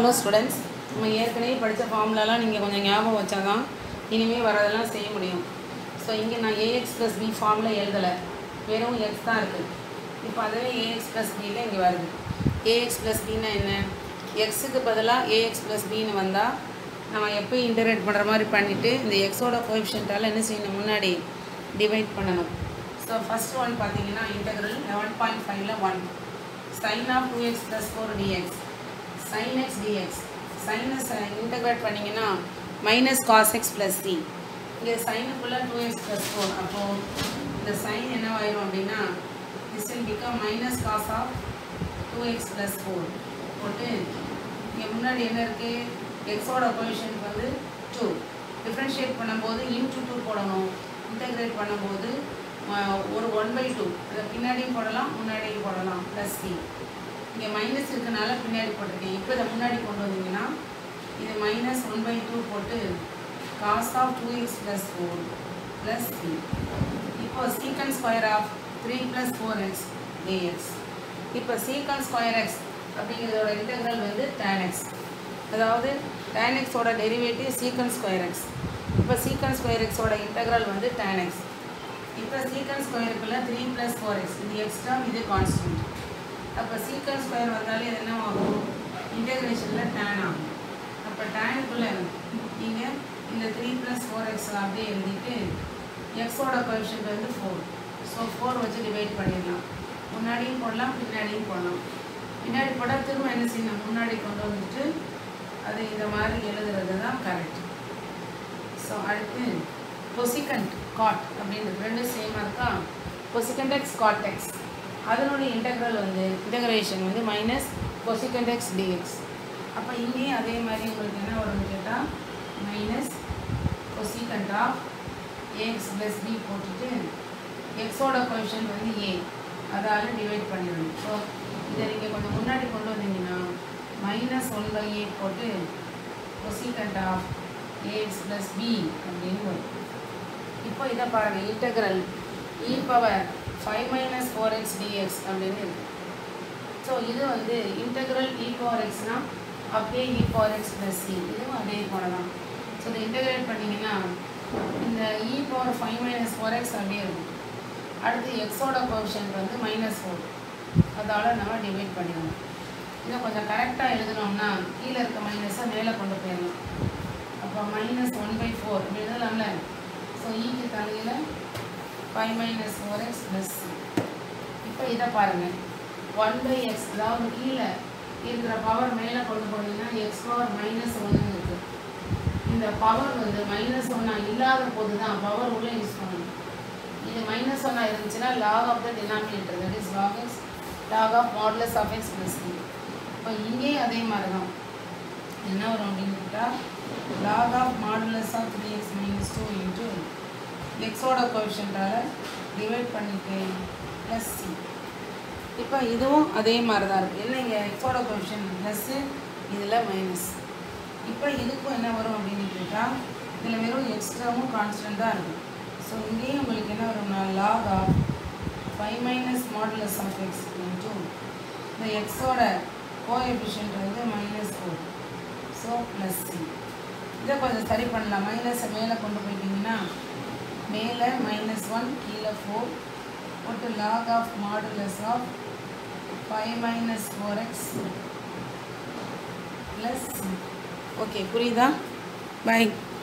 hello students நம்ம ஏற்கனவே படித்த ஃபார்முலாலாம் நீங்கள் கொஞ்சம் ஞாபகம் வச்சா தான் இனிமேல் வரதெல்லாம் செய்ய முடியும் ஸோ இங்கே நான் ஏஎக்ஸ் ப்ளஸ் பி ஃபார்மில் எழுதலை வெறும் எக்ஸ் தான் இருக்குது இப்போ அதுவே ஏஎக்ஸ் ப்ளஸ் பியில் இங்கே வருது ஏஎக்ஸ் ப்ளஸ் பின்னா என்ன எக்ஸுக்கு பதிலாக ஏஎக்ஸ் ப்ளஸ் பின்னு வந்தால் நம்ம எப்போயும் இன்டரேட் பண்ணுற மாதிரி பண்ணிவிட்டு இந்த எக்ஸோட கோஎஃபிஷியன்ட்டால் என்ன செய்யணும் முன்னாடி டிவைட் பண்ணணும் ஸோ ஃபஸ்ட் ஒன் பார்த்தீங்கன்னா இன்டெக்ரல் லெவன் பாயிண்ட் ஃபைவ்ல one sine of two x plus four dx sine x dx sinus integrate பண்ணிங்கன்னா minus cos x plus c இங்கே சைனுக்குள்ளே டூ எக்ஸ் ப்ளஸ் ஃபோர் அப்போது இந்த சைன் என்னவாயிரும் அப்படின்னா this will become minus cos of two x plus four போட்டு இங்கே முன்னாடி என்ன இருக்குது எக்ஸோட பொசிஷன் வந்து டூ டிஃப்ரென்ஷியேட் பண்ணும்போது இன்ட்டு டூ போடணும் இன்டகிரேட் பண்ணும்போது அஹ், ஒரு ஒன் பை டூ அதை பின்னாடியும் போடலாம் முன்னாடியும் போடலாம் ப்ளஸ் சி இங்கே மைனஸ் இருக்கனால பின்னாடி போட்டிருக்கேன் இப்போ இதை முன்னாடி கொண்டு வந்தீங்கன்னா இது மைனஸ் ஒன் பை டூ போட்டு cos of two x plus four plus c இப்போ secant square of three plus four x dx இப்போ சீக்கன் ஸ்கொயர் எக்ஸ் அப்படிங்கிறதோட இன்டெக்ரல் வந்து tan x அதாவது tan x ஓட டெரிவேட்டிவ் சீக்கன் ஸ்கொயர் எக்ஸ் இப்போ secant square எக்ஸோட integral வந்து tan x இப்போ சீக்கன் ஸ்கொயருக்குள்ள த்ரீ ப்ளஸ் ஃபோர் எக்ஸ் இது எக்ஸ்ட்ரா இது கான்ஸ்டன்ட் அப்போ சீக்கன் ஸ்கொயர் வந்தாலே இது என்ன ஆகும் இன்டெகிரேஷனில் tan ஆகும் அப்போ டேனுக்குள்ளே நீங்கள் இந்த த்ரீ ப்ளஸ் ஃபோர் எக்ஸ் அப்படியே எழுதிட்டு எக்ஸோட கோஎஃபிஷியன்ட் வந்து ஃபோர் ஸோ ஃபோர் வச்சு டிவைட் பண்ணிடலாம் முன்னாடியும் போடலாம் பின்னாடியும் போடலாம் பின்னாடி போட்டால் திரும்ப என்ன செய்யணும் முன்னாடி கொண்டு வந்துட்டு அது இந்த மாதிரி எழுதுறது தான் கரெக்ட் ஸோ அடுத்து பொசிகண்ட் காட் அப்படின்றது ரெண்டும் சேமாக இருக்கா பொசிகண்ட் எக்ஸ் காட் எக்ஸ் அதனுடைய இன்டெக்ரல் வந்து இன்டகிரேஷன் வந்து மைனஸ் பொசிகண்ட் எக்ஸ் டிஎக்ஸ் அப்போ இங்கேயும் அதே மாதிரி உங்களுக்கு என்ன வரும்னு கேட்டால் minus cosecant of ax plus b போட்டுட்டு எக்ஸோட கொஷன் வந்து ஏ அதால் டிவைட் பண்ணிடணும் ஸோ இதை நீங்கள் கொஞ்சம் முன்னாடி கொண்டு வந்தீங்கன்னா மைனஸ் ஒன் பை ஏ போட்டு cosecant of ax plus b அப்படின்னு வரும் இப்போ இதை பாருங்கள் integral e power five minus four x dx அப்படின்னு இருக்கு ஸோ இது வந்து இன்டெக்ரல் இ பவர் எக்ஸ்னால் அப்படியே e power x plus c இதுவும் அதே போல தான் ஸோ இதை இன்டெகிரேட் பண்ணிங்கன்னா இந்த e power five minus four x அப்படியே இருக்கும் அடுத்து எக்ஸோட கோஷன் வந்து மைனஸ் ஃபோர் அதால் நம்ம டிவைட் பண்ணிடணும் இதை கொஞ்சம் கரெக்டாக எழுதணும்னா கீழே இருக்க மைனஸை மேலே கொண்டு போயிடலாம் அப்போ மைனஸ் ஒன் பை ஃபோர் இப்படி எழுதலாம்ல ஸோ ஈக்கு தலையில் five minus four x plus இப்போ இதை பாருங்கள் ஒன் பை எக்ஸ் அதாவது கீழே இருக்கிற பவர் மேலே கொண்டு போனீங்கன்னா எக்ஸ் பவர் மைனஸ் ஒன்று இருக்குது இந்த பவர் வந்து மைனஸ் ஒன்றா இல்லாத போது தான் பவர் உள்ளே யூஸ் பண்ணணும் இது மைனஸ் ஒன்றா இருந்துச்சுன்னா log of the denominator that is log x log of modulus of x plus இப்போ இங்கேயும் அதே மாதிரி தான் என்ன வரும் அப்படின்னு கேட்டால் log of modulus of three x minus two into எக்ஸோட கோஷன்ட்டால் டிவைட் பண்ணிட்டு ப்ளஸ் சி இப்போ இதுவும் அதே மாதிரி தான் இருக்குது என்ன இங்கே எக்ஸோட கோஷன் ப்ளஸ்ஸு இதில் மைனஸ் இப்போ இதுக்கும் என்ன வரும் அப்படின்னு கேட்டால் இதில் வெறும் எக்ஸ்ட்ராவும் கான்ஸ்டண்ட்டாக இருக்கும் ஸோ இங்கேயும் உங்களுக்கு என்ன வரும்னா log of five minus modulus of x into இந்த எக்ஸோட கோஎஃபிஷியன்ட் வந்து minus four so plus c இதை கொஞ்சம் சரி பண்ணலாம் மைனஸை மேலே கொண்டு போயிட்டீங்கன்னா மேலே மைனஸ் ஒன் கீழே ஃபோர் போட்டு log of modulus of five minus four x plus okay புரியுதா பை